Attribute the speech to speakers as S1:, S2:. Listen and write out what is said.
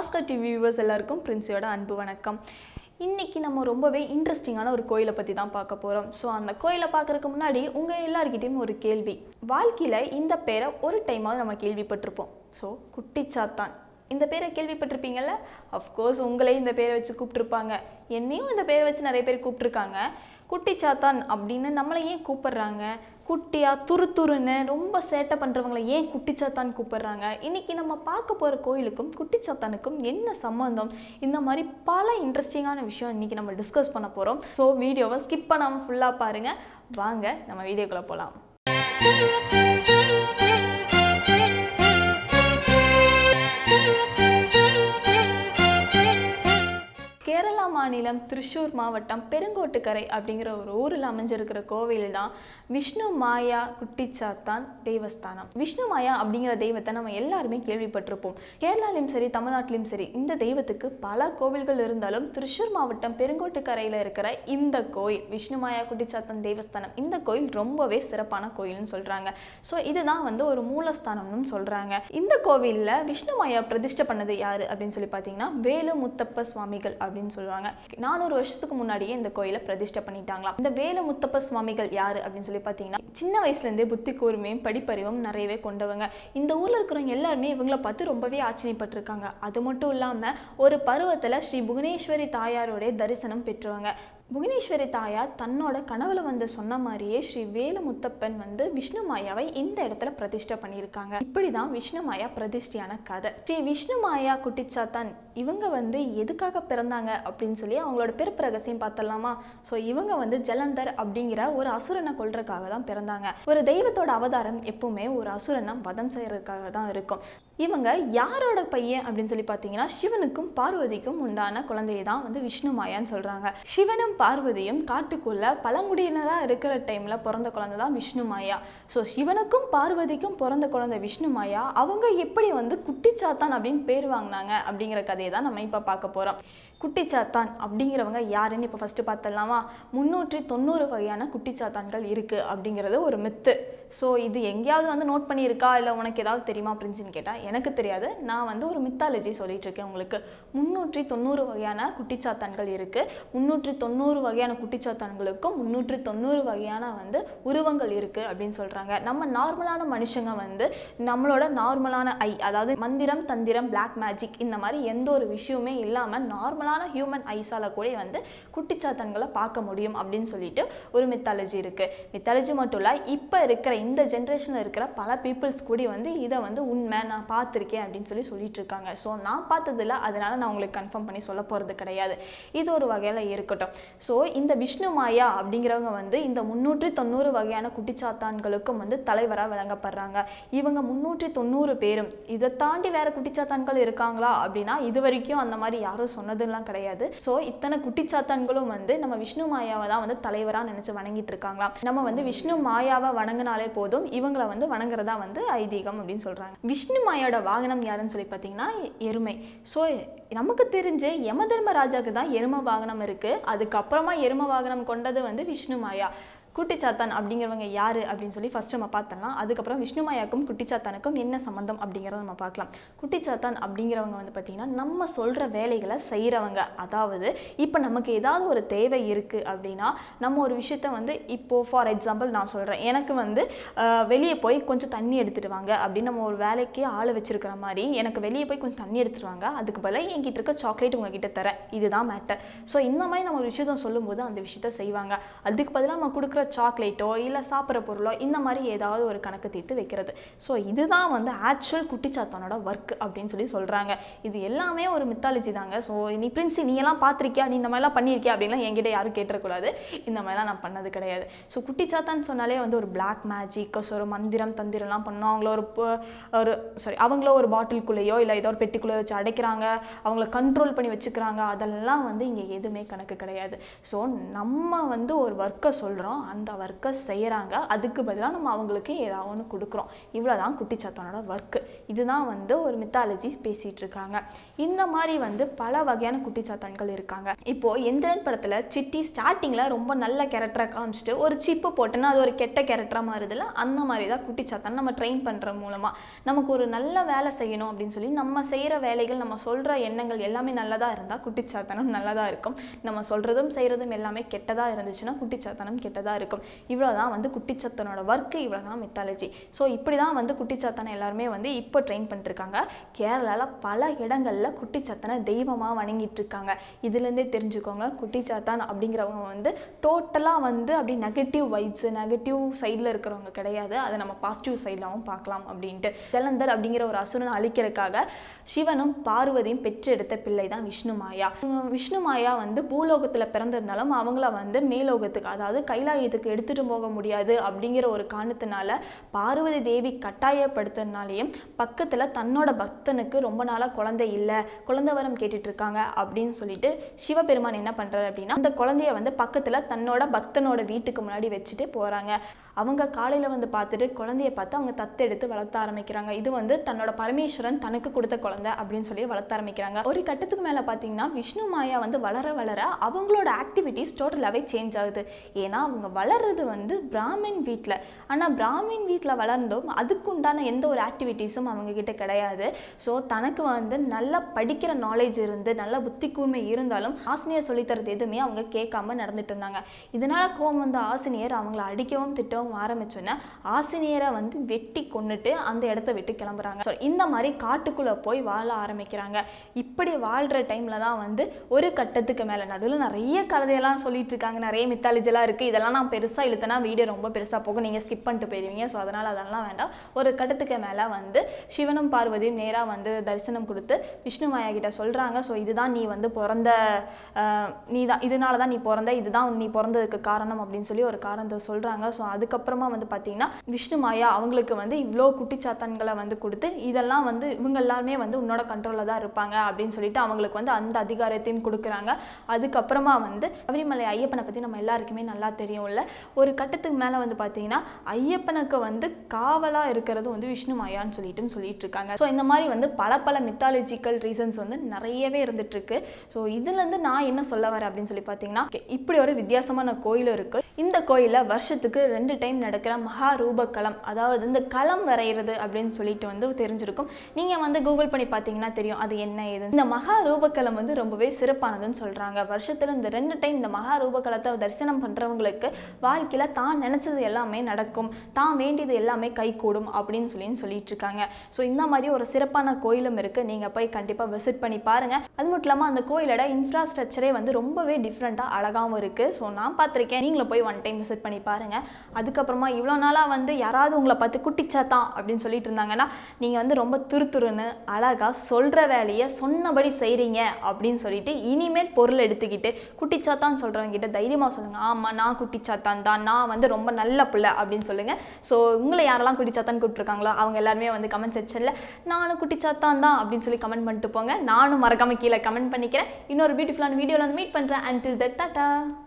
S1: Bhaskar TV viewers எல்லாருக்கும் பிரின்சியோட அன்பு வணக்கம் இன்னைக்கு நம்ம ரொம்பவே இன்ட்ரெஸ்டிங்கான ஒரு கோயிலை பற்றி தான் பார்க்க போகிறோம் ஸோ அந்த கோயிலை பார்க்கறதுக்கு முன்னாடி உங்கள் எல்லார்கிட்டயும் ஒரு கேள்வி வாழ்க்கையில் இந்த பேரை ஒரு டைமாவது நம்ம கேள்விப்பட்டிருப்போம் ஸோ குட்டிச்சாத்தான் இந்த பேரை கேள்விப்பட்டிருப்பீங்கல்ல அஃப்கோர்ஸ் உங்களே இந்த பேரை வச்சு கூப்பிட்ருப்பாங்க என்னையும் இந்த பேரை வச்சு நிறைய பேர் கூப்பிட்ருக்காங்க குட்டிச்சாத்தான் அப்படின்னு நம்மளை ஏன் கூப்பிடுறாங்க குட்டியா துரு துருன்னு ரொம்ப சேட்டை பண்ணுறவங்களை ஏன் குட்டிச்சாத்தான் கூப்பிடுறாங்க இன்னைக்கு நம்ம பார்க்க போகிற கோயிலுக்கும் குட்டிச்சாத்தானுக்கும் என்ன சம்மந்தம் இந்த மாதிரி பல இன்ட்ரெஸ்டிங்கான விஷயம் இன்னைக்கு நம்ம டிஸ்கஸ் பண்ண போகிறோம் ஸோ வீடியோவை ஸ்கிப் பண்ணாமல் ஃபுல்லாக பாருங்கள் வாங்க நம்ம வீடியோக்குள்ளே போகலாம் கேரளா மாநிலம் திருச்சூர் மாவட்டம் பெருங்கோட்டுக்கரை அப்படிங்கிற ஒரு ஊரில் அமைஞ்சிருக்கிற கோவில் தான் விஷ்ணு மாயா குட்டிச்சாத்தான் தேவஸ்தானம் விஷ்ணு மாயா அப்படிங்கிற தெய்வத்தை நம்ம எல்லாருமே கேள்விப்பட்டிருப்போம் கேரளாலையும் சரி தமிழ்நாட்டிலையும் சரி இந்த தெய்வத்துக்கு பல கோவில்கள் இருந்தாலும் திருச்சூர் மாவட்டம் பெருங்கோட்டுக்கரையில் இருக்கிற இந்த கோயில் விஷ்ணு மாயா குட்டிச்சாத்தான் தேவஸ்தானம் இந்த கோயில் ரொம்பவே சிறப்பான கோயில்னு சொல்கிறாங்க ஸோ இதுதான் வந்து ஒரு மூலஸ்தானம்னு சொல்கிறாங்க இந்த கோவிலில் விஷ்ணு மாயா பிரதிஷ்டை பண்ணது யாரு அப்படின்னு சொல்லி பார்த்தீங்கன்னா வேலு முத்தப்ப சுவாமிகள் அப்படின்னு சொல்லுவாங்க நானூறு வருஷத்துக்கு முன்னாடியே இந்த கோயிலை பிரதிஷ்டை பண்ணிட்டாங்களாம் இந்த வேலு முத்தப்ப சுவாமிகள் யாரு அப்படின்னு சொல்லி பார்த்தீங்கன்னா சின்ன வயசுலேருந்தே புத்தி கூர்மையும் படிப்பறிவும் நிறையவே கொண்டவங்க இந்த ஊரில் இருக்கிறவங்க எல்லாருமே இவங்கள பார்த்து ரொம்பவே ஆச்சரியப்பட்டிருக்காங்க அது மட்டும் இல்லாமல் ஒரு பருவத்தில் ஸ்ரீ புவனேஸ்வரி தாயாரோடைய தரிசனம் பெற்றவங்க புவனேஸ்வரி தாயார் தன்னோட கனவுல வந்து சொன்ன மாதிரியே ஸ்ரீ வேலு முத்தப்பன் வந்து விஷ்ணு மாயாவை இந்த இடத்துல பிரதிஷ்டை பண்ணியிருக்காங்க இப்படிதான் விஷ்ணு மாயா பிரதிஷ்டையான கதை ஸ்ரீ விஷ்ணு மாயா குட்டிச்சாத்தான் இவங்க வந்து எதுக்காக பிறந்தாங்க அப்படின்னு சொல்லி அவங்களோட பிறப்பு ரகசியம் பார்த்தலாமா ஸோ இவங்க வந்து ஜலந்தர் அப்படிங்கிற ஒரு அசுரனை கொல்றதுக்காக தான் பிறந்தாங்க ஒரு தெய்வத்தோட அவதாரம் எப்பவுமே ஒரு அசுரனை வதம் செய்யறதுக்காக தான் இருக்கும் இவங்க யாரோட பையன் அப்படின்னு சொல்லி பார்த்தீங்கன்னா சிவனுக்கும் பார்வதிக்கும் உண்டான குழந்தையை தான் வந்து விஷ்ணு மாயான்னு சொல்றாங்க சிவனும் பார்வதியும் காட்டுக்குள்ள பழங்குடியினராக இருக்கிற டைம்ல பிறந்த குழந்தை தான் விஷ்ணு மாயா ஸோ சிவனுக்கும் பார்வதிக்கும் பிறந்த குழந்தை விஷ்ணு மாயா அவங்க எப்படி வந்து குட்டிச்சாத்தான் அப்படின்னு பேர் வாங்கினாங்க அப்படிங்கிற கதையை தான் நம்ம இப்போ பார்க்க போறோம் குட்டிச்சாத்தான் அப்படிங்கிறவங்க யாருன்னு இப்போ ஃபஸ்ட்டு பார்த்தலாமா முந்நூற்றி தொண்ணூறு வகையான குட்டிச்சாத்தான்கள் இருக்குது அப்படிங்கிறது ஒரு மித்து ஸோ இது எங்கேயாவது வந்து நோட் பண்ணியிருக்கா இல்லை உனக்கு ஏதாவது தெரியுமா அப்படின்னு கேட்டால் எனக்கு தெரியாது நான் வந்து ஒரு மித்தாலஜி சொல்லிட்டு இருக்கேன் உங்களுக்கு முந்நூற்றி தொண்ணூறு வகையான குட்டிச்சாத்தான்கள் இருக்குது முந்நூற்றி தொண்ணூறு வகையான குட்டிச்சாத்தான்களுக்கும் முந்நூற்றி தொண்ணூறு வகையான வந்து உருவங்கள் இருக்குது அப்படின்னு சொல்கிறாங்க நம்ம நார்மலான மனுஷங்க வந்து நம்மளோட நார்மலான ஐ அதாவது மந்திரம் தந்திரம் பிளாக் மேஜிக் இந்த மாதிரி எந்த ஒரு விஷயமே இல்லாமல் நார்மலான ஹியூமன் ஐஸால கூட வந்து குட்டிச்சாத்தான்களை பார்க்க முடியும் அப்படின்னு சொல்லிட்டு ஒரு மித்தாலஜி இருக்குது மித்தாலஜி மட்டும் இல்லை இப்போ இருக்கிற இந்த ஜென்ரேஷனில் இருக்கிற பல பீப்புள்ஸ் கூட வந்து இதை வந்து உண்மை நான் பார்த்துருக்கேன் அப்படின்னு சொல்லி சொல்லிட்டு இருக்காங்க ஸோ நான் பார்த்ததில்ல அதனால நான் உங்களுக்கு கன்ஃபார்ம் பண்ணி சொல்ல போகிறது கிடையாது இது ஒரு வகையில் இருக்கட்டும் ஸோ இந்த விஷ்ணு மாயா அப்படிங்கிறவங்க வந்து இந்த முந்நூற்றி தொண்ணூறு வகையான குட்டிச்சாத்தான்களுக்கும் வந்து தலைவராக விளங்கப்படுறாங்க இவங்க முந்நூற்றி தொண்ணூறு பேரும் இதை தாண்டி வேற குட்டிச்சாத்தான்கள் இருக்காங்களா அப்படின்னா இது வரைக்கும் அந்த மாதிரி யாரும் சொன்னதுலாம் கிடையாது ஸோ இத்தனை குட்டிச்சாத்தான்களும் வந்து நம்ம விஷ்ணு மாயாவை தான் வந்து தலைவராக நினச்சி வணங்கிட்டு இருக்காங்களாம் நம்ம வந்து விஷ்ணு மாயாவை வணங்கினாலே போதும் இவங்களை வந்து வணங்குறதா வந்து ஐதீகம் அப்படின்னு சொல்கிறாங்க விஷ்ணு மாயோட வாகனம் யாருன்னு சொல்லி பார்த்தீங்கன்னா எருமை ஸோ நமக்கு தெரிஞ்சு யம தர்மராஜாக்கு தான் எரும வாகனம் இருக்குது அதுக்கப்புறமா எரும வாகனம் கொண்டது வந்து விஷ்ணு மாயா குட்டிச்சாத்தான் அப்படிங்கிறவங்க யார் அப்படின்னு சொல்லி ஃபஸ்ட்டு நம்ம பார்த்தலாம் அதுக்கப்புறம் விஷ்ணுமாயாக்கும் குட்டிச்சாத்தானுக்கும் என்ன சம்மந்தம் அப்படிங்கிறத நம்ம பார்க்கலாம் குட்டிச்சாத்தான் அப்படிங்கிறவங்க வந்து பார்த்திங்கன்னா நம்ம சொல்கிற வேலைகளை செய்கிறவங்க அதாவது இப்போ நமக்கு ஏதாவது ஒரு தேவை இருக்குது அப்படின்னா நம்ம ஒரு விஷயத்த வந்து இப்போது ஃபார் எக்ஸாம்பிள் நான் சொல்கிறேன் எனக்கு வந்து வெளியே போய் கொஞ்சம் தண்ணி எடுத்துகிட்டு வாங்க அப்படின்னு நம்ம ஒரு வேலைக்கு ஆள் வச்சுருக்கிற மாதிரி எனக்கு வெளியே போய் கொஞ்சம் தண்ணி எடுத்துகிட்டு வாங்க அதுக்கு பதிலாக என்கிட்ட இருக்க சாக்லேட் உங்ககிட்ட தரேன் இதுதான் மேட்டர் ஸோ இந்த மாதிரி நம்ம ஒரு விஷயத்த சொல்லும்போது அந்த விஷயத்த செய்வாங்க அதுக்கு பதிலாக நம்ம கொடுக்குற சாக்லேட்டோ இல்லை சாப்பிட்ற பொருளோ இந்த மாதிரி ஏதாவது ஒரு கணக்கு தீர்த்து வைக்கிறது ஸோ இதுதான் வந்து ஆக்சுவல் குட்டிச்சாத்தானோட ஒர்க் அப்படின்னு சொல்லி சொல்கிறாங்க இது எல்லாமே ஒரு மித்தாலஜி தாங்க ஸோ நீ பிரின்சி நீ எல்லாம் பார்த்துருக்கியா நீ இந்த மாதிரிலாம் பண்ணியிருக்கியா அப்படின்லாம் என்கிட்ட யாரும் கேட்டுறக்கூடாது இந்த மாதிரிலாம் நான் பண்ணது கிடையாது ஸோ குட்டிச்சாத்தான்னு சொன்னாலே வந்து ஒரு பிளாக் மேஜிக் ஸோ ஒரு மந்திரம் தந்திரம்லாம் பண்ணோம் அவங்கள ஒரு ஒரு சாரி அவங்கள ஒரு பாட்டிலுக்குள்ளேயோ இல்லை ஏதோ ஒரு பெட்டிக்குள்ளே வச்சு அடைக்கிறாங்க அவங்கள கண்ட்ரோல் பண்ணி வச்சுக்கிறாங்க அதெல்லாம் வந்து இங்கே எதுவுமே கணக்கு கிடையாது ஸோ நம்ம வந்து ஒரு ஒர்க்கை சொல்கிறோம் அந்த ஒர்க்கை செய்கிறாங்க அதுக்கு பதிலாக நம்ம அவங்களுக்கு ஏதாவது ஒன்று கொடுக்குறோம் இவ்வளோதான் குட்டிச்சாத்தானோட ஒர்க்கு இதுதான் வந்து ஒரு மித்தாலஜி பேசிகிட்டு இருக்காங்க இந்த மாதிரி வந்து பல வகையான குட்டிச்சாத்தான்கள் இருக்காங்க இப்போது எந்திரன் படத்தில் சிட்டி ஸ்டார்டிங்கில் ரொம்ப நல்ல கேரக்டராக காமிச்சிட்டு ஒரு சிப்பு போட்டுன்னா அது ஒரு கெட்ட கேரக்டராக மாறுதுல அந்த மாதிரி தான் குட்டிச்சாத்தான் நம்ம ட்ரெயின் பண்ணுற மூலமாக நமக்கு ஒரு நல்ல வேலை செய்யணும் அப்படின்னு சொல்லி நம்ம செய்கிற வேலைகள் நம்ம சொல்கிற எண்ணங்கள் எல்லாமே நல்லதாக இருந்தால் குட்டிச்சாத்தனம் நல்லதாக இருக்கும் நம்ம சொல்கிறதும் செய்கிறதும் எல்லாமே கெட்டதாக இருந்துச்சுன்னா குட்டிச்சாத்தனம் கெட்டதாக இருக்கும் இவ்வளோ தான் வந்து குட்டிச்சாத்தனோட ஒர்க்கு இவ்வளோ தான் மித்தாலஜி ஸோ இப்படி தான் வந்து குட்டிச்சாத்தனை எல்லாருமே வந்து இப்போ ட்ரெயின் பண்ணிட்டுருக்காங்க கேரளாவில் பல இடங்களில் குட்டிச்சாத்தனை தெய்வமாக வணங்கிட்டு இருக்காங்க இதுலேருந்தே தெரிஞ்சுக்கோங்க குட்டிச்சாத்தான் அப்படிங்கிறவங்க வந்து டோட்டலாக வந்து அப்படி நெகட்டிவ் வைப்ஸு நெகட்டிவ் சைடில் இருக்கிறவங்க கிடையாது அதை நம்ம பாசிட்டிவ் சைட்லாவும் பார்க்கலாம் அப்படின்ட்டு ஜலந்தர் அப்படிங்கிற ஒரு அசுரனை அழிக்கிறதுக்காக சிவனும் பார்வதியும் பெற்றெடுத்த பிள்ளை தான் விஷ்ணு மாயா உம் விஷ்ணு மாயா வந்து பூலோகத்தில் பிறந்திருந்தாலும் அவங்கள வந்து மேலோகத்துக்கு அதாவது கைலாயத்துக்கு எடுத்துகிட்டு போக முடியாது அப்படிங்கிற ஒரு காரணத்தினால பார்வதி தேவி கட்டாயப்படுத்துறதுனாலையும் பக்கத்தில் தன்னோட பக்தனுக்கு ரொம்ப நாளாக குழந்தை இல்லை குழந்தை வரம் கேட்டுட்டு இருக்காங்க அப்படின்னு சொல்லிட்டு சிவபெருமான் என்ன பண்ணுறாரு அப்படின்னா அந்த குழந்தைய வந்து பக்கத்தில் தன்னோட பக்தனோட வீட்டுக்கு முன்னாடி வச்சுட்டு போகிறாங்க அவங்க காலையில் வந்து பார்த்துட்டு குழந்தைய பார்த்து அவங்க தத்தெடுத்து வளர்த்த ஆரம்பிக்கிறாங்க இது வந்து தன்னோட பரமேஸ்வரன் தனக்கு கொடுத்த குழந்தை அப்படின்னு சொல்லி வளர்த்த ஆரம்பிக்கிறாங்க ஒரு கட்டத்துக்கு மேலே பார்த்தீங்கன்னா விஷ்ணு மாயா வந்து வளர வளர அவங்களோட ஆக்டிவிட்டிஸ் டோட்டலாகவே சேஞ்ச் ஆகுது ஏன்னா அவங்க வளர்றது வந்து பிராமின் வீட்டில் ஆனால் பிராமின் வீட்டில் வளர்ந்தும் அதுக்குண்டான எந்த ஒரு ஆக்டிவிட்டீஸும் அவங்க கிட்ட கிடையாது ஸோ தனக்கு வந்து நல்லா படிக்கிற நாலேஜ் இருந்து நல்ல புத்தி கூர்மை இருந்தாலும் ஆசிரியர் சொல்லித்தரது எதுவுமே அவங்க கேட்காம நடந்துட்டு இருந்தாங்க இதனால கோவம் வந்த ஆசிரியர் அவங்கள அடிக்கவும் திட்டவும் ஆரம்பிச்சோன்னே ஆசிரியரை வந்து வெட்டி கொன்னுட்டு அந்த இடத்த விட்டு கிளம்புறாங்க ஸோ இந்த மாதிரி காட்டுக்குள்ளே போய் வாழ ஆரம்பிக்கிறாங்க இப்படி வாழ்கிற டைமில் தான் வந்து ஒரு கட்டத்துக்கு மேலே நடுவில் நிறைய கதையெல்லாம் சொல்லிட்டு இருக்காங்க நிறைய மித்தாலஜிலாம் இருக்குது இதெல்லாம் நான் பெருசாக இழுத்தனா வீடியோ ரொம்ப பெருசாக போகும் நீங்கள் ஸ்கிப் பண்ணிட்டு போயிடுவீங்க ஸோ அதனால் அதெல்லாம் வேண்டாம் ஒரு கட்டத்துக்கு மேலே வந்து சிவனும் பார்வதியும் நேராக வந்து தரிசனம் கொடுத்து விஷ்ணு மாயா கிட்ட சொல்கிறாங்க ஸோ இதுதான் நீ வந்து பிறந்த ஆஹ், நீ தான் இதனால தான் நீ பிறந்த இதுதான் நீ பிறந்ததுக்கு காரணம் அப்படின்னு சொல்லி ஒரு காரணத்தை சொல்கிறாங்க ஸோ அதுக்கப்புறமா வந்து பார்த்தீங்கன்னா விஷ்ணு மாயா அவங்களுக்கு வந்து இவ்வளோ குட்டிச்சாத்தான்களை வந்து கொடுத்து இதெல்லாம் வந்து இவங்க எல்லாருமே வந்து உன்னோட கண்ட்ரோலில் தான் இருப்பாங்க அப்படின்னு சொல்லிட்டு அவங்களுக்கு வந்து அந்த அதிகாரத்தையும் கொடுக்குறாங்க அதுக்கப்புறமா வந்து சபரிமலை ஐயப்பனை பற்றி நம்ம எல்லாருக்குமே நல்லா தெரியும்ல ஒரு கட்டத்துக்கு மேலே வந்து பார்த்தீங்கன்னா ஐயப்பனுக்கு வந்து காவலாக இருக்கிறது வந்து விஷ்ணு மாயான்னு சொல்லிட்டு சொல்லிட்டு இருக்காங்க ஸோ இந்த மாதிரி வந்து பல பல மித்தாலஜிக்கல் ரீசன்ஸ் வந்து நிறையவே இருந்துட்டு இருக்கு ஸோ இதுலேருந்து நான் என்ன சொல்ல வரேன் அப்படின்னு சொல்லி பார்த்தீங்கன்னா okay, இப்படி ஒரு வித்தியாசமான கோயில் இருக்கு இந்த கோயிலில் வருஷத்துக்கு ரெண்டு டைம் நடக்கிற மகா ரூபக்கலம் அதாவது இந்த களம் வரைகிறது அப்படின்னு சொல்லிட்டு வந்து தெரிஞ்சிருக்கும் நீங்கள் வந்து கூகுள் பண்ணி பார்த்தீங்கன்னா தெரியும் அது என்ன ஏது இந்த மகா ரூபக்கலம் வந்து ரொம்பவே சிறப்பானதுன்னு சொல்கிறாங்க வருஷத்தில் இந்த ரெண்டு டைம் இந்த மகா ரூபக்கலத்தை தரிசனம் பண்ணுறவங்களுக்கு வாழ்க்கையில் தான் நினச்சது எல்லாமே நடக்கும் தான் வேண்டியது எல்லாமே கைகூடும் அப்படின்னு சொல்லி சொல்லிட்டு இருக்காங்க ஸோ இந்த மாதிரி ஒரு சிறப்பான கோயிலும் இருக்குது நீங்கள் போய் கண்டிப்பாக விசிட் பண்ணி பாருங்கள் அது மட்டும் இல்லாமல் அந்த கோயிலோட இன்ஃப்ராஸ்ட்ரக்சரே வந்து ரொம்பவே டிஃப்ரெண்ட்டாக அழகாகவும் இருக்குது ஸோ நான் பார்த்துருக்கேன் நீங்களும் போய் ஒன் டைம் விசிட் பண்ணி பாருங்கள் அதுக்கப்புறமா இவ்வளோ நாளாக வந்து யாராவது உங்களை பார்த்து குட்டிச்சாத்தான் அப்படின்னு சொல்லிட்டு இருந்தாங்கன்னா நீங்கள் வந்து ரொம்ப துருதுருன்னு அழகாக சொல்கிற வேலையை சொன்னபடி செய்கிறீங்க அப்படின்னு சொல்லிட்டு இனிமேல் பொருள் எடுத்துக்கிட்டு குட்டிச்சாத்தான் சொல்கிறவங்க கிட்ட தைரியமாக சொல்லுங்கள் ஆமாம் நான் குட்டிச்சாத்தான் தான் நான் வந்து ரொம்ப நல்ல பிள்ளை அப்படின்னு சொல்லுங்கள் ஸோ உங்களை யாரெல்லாம் குட்டிச்சாத்தான் கூப்பிட்ருக்காங்களோ அவங்க எல்லாருமே வந்து கமெண்ட் செக்ஷனில் நானும் குட்டிச்சாத்தான் தான் அப்படின்னு சொல்லி கமெண்ட் பண்ணிட்டு போங்க நானும் மறக்காம கீழே கமெண்ட் பண்ணிக்கிறேன் இன்னொரு பியூட்டிஃபுல்லான வீடியோவில் வந்து மீட் பண்ணுறேன் அண்டில் தட் டாட்டா